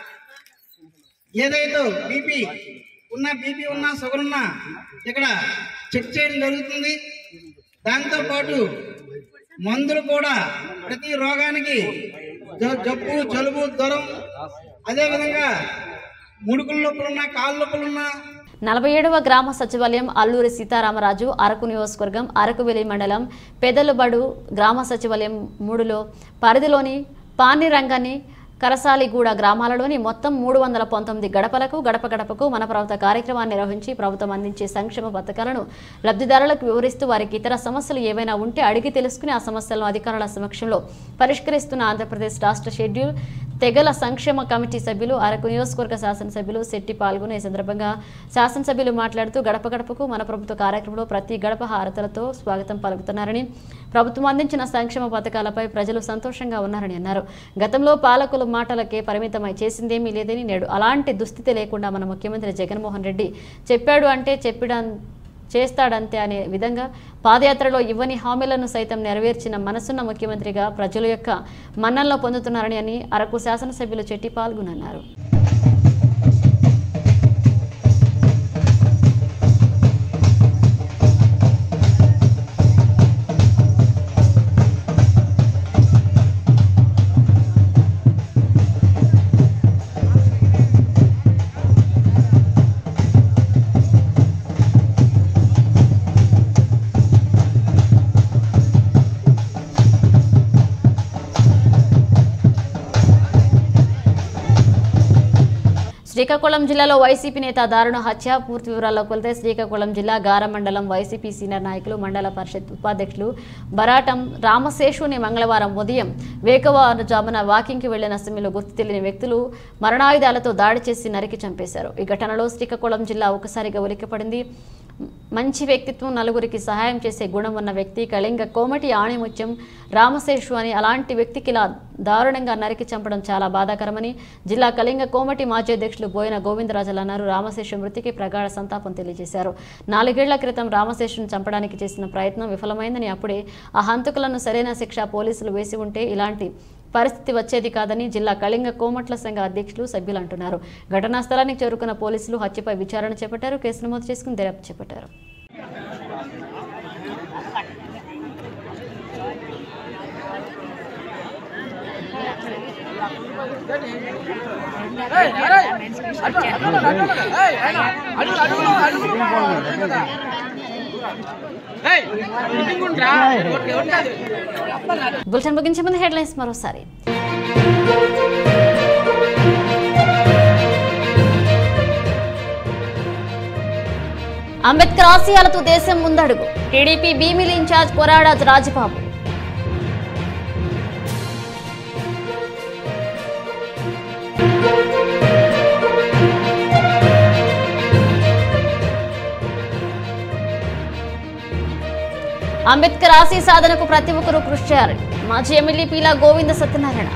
ఏదైతే బీపీ ఉన్న బీపీ ఉన్న షుగర్ ఉన్నా ఇక్కడ చెక్ చేయడం జరుగుతుంది దాంతో పాటు మందులు కూడా ప్రతి రోగానికి జ- జబ్బు జలుబు జ్వరం అదేవిధంగా ముడుకుల నొప్పులున్నా కాళ్ళ నొప్పులున్నా నలభై ఏడవ గ్రామ సచివాలయం అల్లూరి సీతారామరాజు అరకు నియోజకవర్గం అరకువెలి మండలం పెదలుబడు గ్రామ సచివాలయం మూడులో పరిధిలోని పానిరంగాన్ని కరసాలిగూడ గ్రామాలలోని మొత్తం మూడు వందల పంతొమ్మిది గడపలకు గడప గడపకు మన ప్రభుత్వ కార్యక్రమాన్ని నిర్వహించి ప్రభుత్వం అందించే సంక్షేమ పథకాలను లబ్ధిదారులకు వివరిస్తూ వారికి ఇతర సమస్యలు ఏవైనా ఉంటే అడిగి తెలుసుకుని ఆ సమస్యలను అధికారుల సమక్షంలో పరిష్కరిస్తున్న ఆంధ్రప్రదేశ్ రాష్ట్ర షెడ్యూల్ తెగల సంక్షేమ కమిటీ సభ్యులు అరకు నియోజకవర్గ శాసనసభ్యులు శెట్టి పాల్గొనే ఈ సందర్భంగా శాసనసభ్యులు మాట్లాడుతూ గడప గడపకు మన ప్రభుత్వ కార్యక్రమంలో ప్రతి గడప హారతలతో స్వాగతం పలుకుతున్నారని ప్రభుత్వం అందించిన సంక్షేమ పథకాలపై ప్రజలు సంతోషంగా ఉన్నారని అన్నారు గతంలో పాలకుల మాటలకే పరిమితమై చేసిందేమీ లేదని నేడు అలాంటి దుస్థితి లేకుండా మన ముఖ్యమంత్రి జగన్మోహన్ రెడ్డి చెప్పాడు అంటే చెప్పిడం చేస్తాడంతే అనే విధంగా పాదయాత్రలో ఇవ్వని హామీలను సైతం నెరవేర్చిన మనసున్న ముఖ్యమంత్రిగా ప్రజల యొక్క మన్నల్లో పొందుతున్నారని అని అరకు శాసనసభ్యులు చెట్టి పాల్గొనన్నారు శ్రీకాకుళం జిల్లాలో వైసీపీ నేత దారుణ హత్య పూర్తి వివరాల్లోకి వెళ్తే శ్రీకాకుళం జిల్లా గార మండలం వైసీపీ సీనియర్ నాయకులు మండల పరిషత్ ఉపాధ్యక్షులు బరాటం రామశేషుని మంగళవారం ఉదయం వేకవారుజామున వాకింగ్కి వెళ్లిన సమయంలో గుర్తు తెలియని వ్యక్తులు మరణాయుధాలతో దాడి చేసి నరికి చంపేశారు ఈ ఘటనలో శ్రీకాకుళం జిల్లా ఒకసారిగా ఉలిక్కిపడింది మంచి వ్యక్తిత్వం నలుగురికి సహాయం చేసే గుణం ఉన్న వ్యక్తి కళింగ కోమటి ఆణిముత్యం రామశేషు అని అలాంటి వ్యక్తికి ఇలా దారుణంగా నరికి చంపడం చాలా బాధాకరమని జిల్లా కళింగ కోమటి మాజీ అధ్యక్షులు బోయిన గోవిందరాజులు అన్నారు రామశేషు మృతికి ప్రగాఢ సంతాపం తెలియజేశారు నాలుగేళ్ల క్రితం రామశేషును చంపడానికి చేసిన ప్రయత్నం విఫలమైందని అప్పుడే ఆ హంతకులను సరైన శిక్ష పోలీసులు వేసి ఉంటే ఇలాంటి పరిస్థితి వచ్చేది కాదని జిల్లా కళింగ కోమట్ల సంఘ అధ్యక్షులు సభ్యులు అంటున్నారు ఘటనా స్థలానికి చేరుకున్న పోలీసులు హత్యపై విచారణ చేపట్టారు కేసు నమోదు చేసుకుని దర్యాప్తు చేపట్టారు బులెటిన్ ముగించే ముందు హెడ్లైన్స్ మరోసారి అంబేద్కర్ ఆశయాలతో దేశం ముందడుగు టీడీపీ భీమిలి ఇన్ఛార్జ్ కొరాడ రాజబాబు అంబేద్కర్ ఆశయ సాధనకు ప్రతి ఒక్కరూ కృషి చేయాలని మాజీ ఎమ్మెల్యే పీలా గోవింద సత్యనారాయణ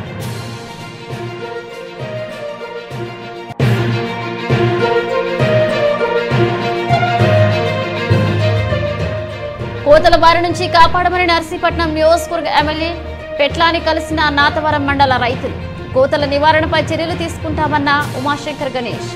కోతల బారి నుంచి కాపాడమని నర్సీపట్నం నియోజకవర్గ ఎమ్మెల్యే పెట్లాని కలిసిన నాతవరం మండల రైతులు కోతల నివారణపై చర్యలు తీసుకుంటామన్న ఉమాశంకర్ గణేష్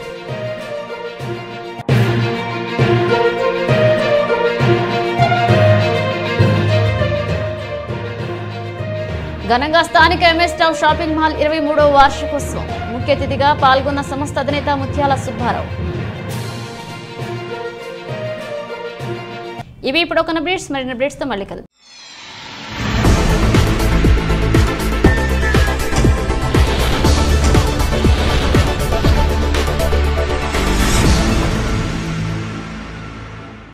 ఘనంగా స్థానిక ఎంఎస్ టౌన్ షాపింగ్ మాల్ ఇరవై మూడవ వార్షికోత్సవం ముఖ్య అతిథిగా పాల్గొన్న సంస్థ అధినేత ముత్యాల సుబ్బారావు ఇవి ఇప్పుడు ఒక బ్రీడ్స్ మరిన్ని బ్రీడ్స్తో మళ్ళీ కలుద్దాం